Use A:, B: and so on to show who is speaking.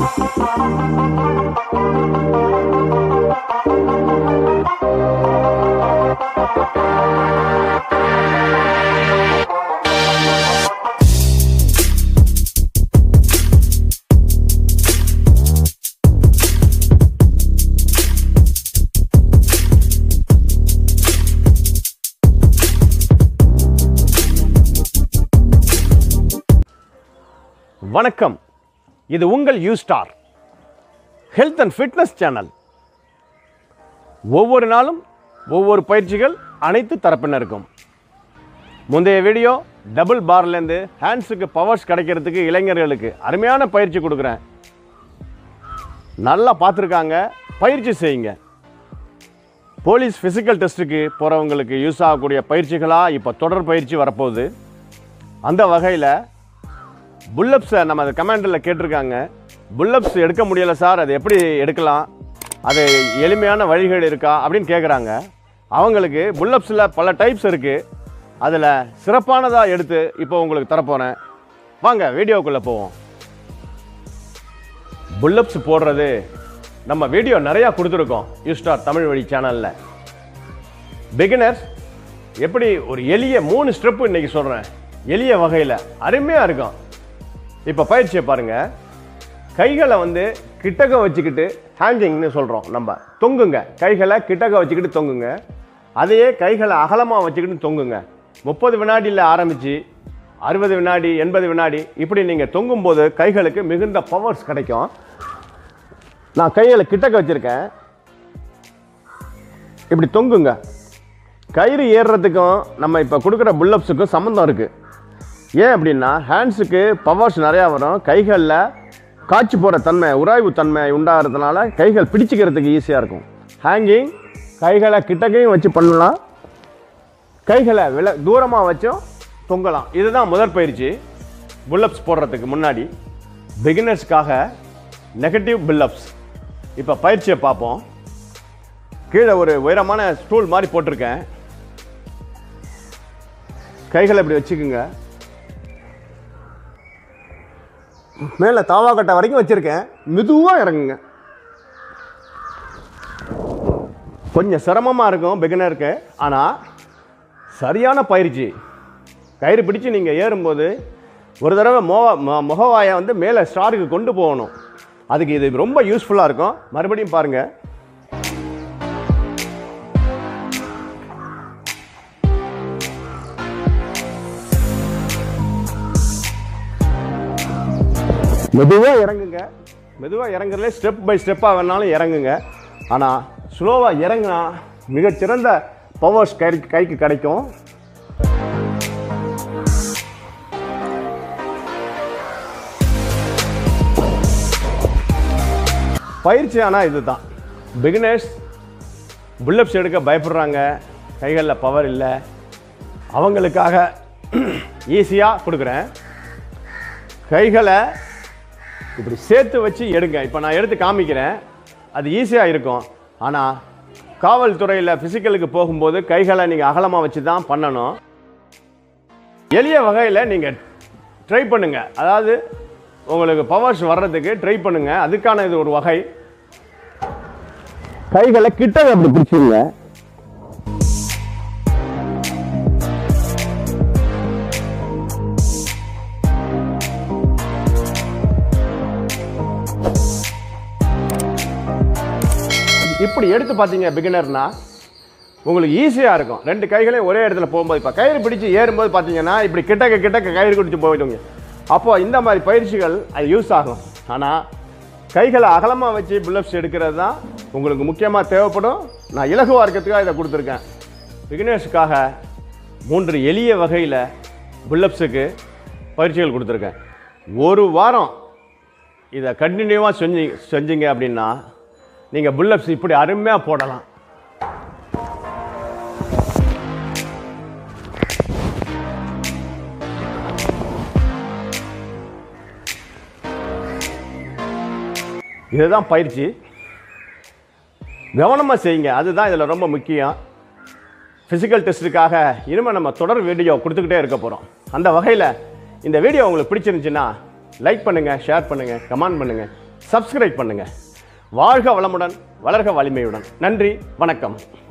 A: வணக்கம் இது உங்கள் U star health and fitness channel ஒவ்வொரு நாளும் ஒவ்வொரு பயிற்சிகள் அனைத்து தரப்பினருக்கும் முந்தைய வீடியோ டபுள் பார்லேருந்து ஹேண்ட்ஸுக்கு பவர்ஸ் கிடைக்கிறதுக்கு இளைஞர்களுக்கு அருமையான பயிற்சி கொடுக்குறேன் நல்லா பார்த்துருக்காங்க பயிற்சி செய்யுங்க போலீஸ் ஃபிசிக்கல் டெஸ்ட்டுக்கு போகிறவங்களுக்கு யூஸ் ஆகக்கூடிய பயிற்சிகளாக இப்போ தொடர் பயிற்சி வரப்போகுது அந்த வகையில் புல்லப்ஸை நம்ம அந்த கமெண்டில் கேட்டிருக்காங்க புல்லப்ஸ் எடுக்க முடியலை சார் அது எப்படி எடுக்கலாம் அது எளிமையான வழிகள் இருக்கா அப்படின்னு கேட்குறாங்க அவங்களுக்கு புல்லப்ஸில் பல டைப்ஸ் இருக்குது அதில் சிறப்பானதாக எடுத்து இப்போ உங்களுக்கு தரப்போகிறேன் வாங்க வீடியோக்குள்ளே போவோம் புல்லப்ஸ் போடுறது நம்ம வீடியோ நிறையா கொடுத்துருக்கோம் யூஸ்டார் தமிழ் வழி சேனலில் பிகினர்ஸ் எப்படி ஒரு எளிய மூணு ஸ்டெப்பு இன்னைக்கு சொல்கிறேன் எளிய வகையில் அருமையாக இருக்கும் இப்போ பயிற்சியை பாருங்க கைகளை வந்து கிட்டக்க வச்சுக்கிட்டு ஹேங்கிங்னு சொல்கிறோம் நம்ம தொங்குங்க கைகளை கிட்டக்க வச்சுக்கிட்டு தொங்குங்க அதையே கைகளை அகலமாக வச்சுக்கிட்டு தொங்குங்க முப்பது வினாடியில் ஆரம்பித்து அறுபது வினாடி எண்பது வினாடி இப்படி நீங்கள் தொங்கும்போது கைகளுக்கு மிகுந்த பவர்ஸ் கிடைக்கும் நான் கைகளை கிட்டக்க வச்சுருக்கேன் இப்படி தொங்குங்க கயிறு ஏறுறதுக்கும் நம்ம இப்போ கொடுக்குற புல்லப்ஸுக்கும் சம்மந்தம் இருக்குது ஏன் அப்படின்னா ஹேண்ட்ஸுக்கு பவர்ஸ் நிறையா வரும் கைகளில் காய்ச்சி போகிற தன்மை உராய்வு தன்மை உண்டாகிறதுனால கைகள் பிடிச்சிக்கிறதுக்கு ஈஸியாக இருக்கும் ஹேங்கிங் கைகளை கிட்டக்கையும் வச்சு பண்ணலாம் கைகளை வில தூரமாக வச்சும் தொங்கலாம் இதுதான் முதற் பயிற்சி புல்லப்ஸ் போடுறதுக்கு முன்னாடி பிகினர்ஸ்க்காக நெகட்டிவ் புல்லப்ஸ் இப்போ பயிற்சியை பார்ப்போம் கீழே ஒரு உயரமான ஸ்டூல் மாதிரி போட்டிருக்கேன் கைகளை இப்படி வச்சுக்குங்க மேலே தாவாக்கட்டை வரைக்கும் வச்சுருக்கேன் மெதுவாக இறங்குங்க கொஞ்சம் சிரமமாக இருக்கும் பிகினருக்கு ஆனால் சரியான பயிற்சி கயிறு பிடிச்சு நீங்கள் ஏறும்போது ஒரு தடவை மோ ம- முகவாயை வந்து மேலே ஸ்டாருக்கு கொண்டு போகணும் அதுக்கு இது ரொம்ப யூஸ்ஃபுல்லாக இருக்கும் மறுபடியும் பாருங்கள் மெதுவாக இறங்குங்க மெதுவாக இறங்குறதுல ஸ்டெப் பை ஸ்டெப்பாக வேணாலும் இறங்குங்க ஆனால் ஸ்லோவாக இறங்குனா மிகச்சிறந்த பவர்ஸ் கை கைக்கு கிடைக்கும் பயிற்சி ஆனால் இதுதான் பிகினர்ஸ் புல்லப்ஸ் எடுக்க பயப்படுறாங்க கைகளில் பவர் இல்லை அவங்களுக்காக ஈஸியாக கொடுக்குறேன் கைகளை இப்படி சேர்த்து வச்சு எடுங்க இப்போ நான் எடுத்து காமிக்கிறேன் அது ஈஸியாக இருக்கும் ஆனால் காவல்துறையில் ஃபிசிக்கலுக்கு போகும்போது கைகளை நீங்கள் அகலமாக வச்சு தான் பண்ணணும் எளிய வகையில் நீங்கள் ட்ரை பண்ணுங்க அதாவது உங்களுக்கு பவர்ஸ் வர்றதுக்கு ட்ரை பண்ணுங்க அதுக்கான இது ஒரு வகை கைகளை கிட்ட அப்படி பிடிச்சிருங்க இப்படி எடுத்து பார்த்தீங்க பிகினர்னா உங்களுக்கு ஈஸியாக இருக்கும் ரெண்டு கைகளையும் ஒரே இடத்துல போகும்போது இப்போ கயிறு பிடிச்சி ஏறும்போது பார்த்தீங்கன்னா இப்படி கிட்டக்க கிட்டக்க கயிறு பிடிச்சி போயிடுங்க அப்போ இந்த மாதிரி பயிற்சிகள் அது யூஸ் ஆகும் ஆனால் கைகளை அகலமாக வச்சு புல்லப்ஸ் எடுக்கிறது தான் உங்களுக்கு முக்கியமாக தேவைப்படும் நான் இலகுவாக இருக்கிறதுக்காக இதை கொடுத்துருக்கேன் பிகினர்ஸுக்காக மூன்று எளிய வகையில் புல்லப்ஸுக்கு பயிற்சிகள் கொடுத்துருக்கேன் ஒரு வாரம் இதை கண்டினியூவாக செஞ்சு செஞ்சீங்க அப்படின்னா நீங்கள் புல்லப்ஸ் இப்படி அருமையாக போடலாம் இதுதான் பயிற்சி கவனமாக செய்யுங்க அதுதான் இதில் ரொம்ப முக்கியம் ஃபிசிக்கல் டெஸ்ட்டுக்காக இனிமேல் நம்ம தொடர் வீடியோ கொடுத்துக்கிட்டே இருக்க போகிறோம் அந்த வகையில் இந்த வீடியோ உங்களுக்கு பிடிச்சிருந்துச்சுன்னா லைக் பண்ணுங்கள் ஷேர் பண்ணுங்கள் கமெண்ட் பண்ணுங்கள் சப்ஸ்கிரைப் பண்ணுங்க வாழ்க வளமுடன் வளர்க வலிமையுடன் நன்றி வணக்கம்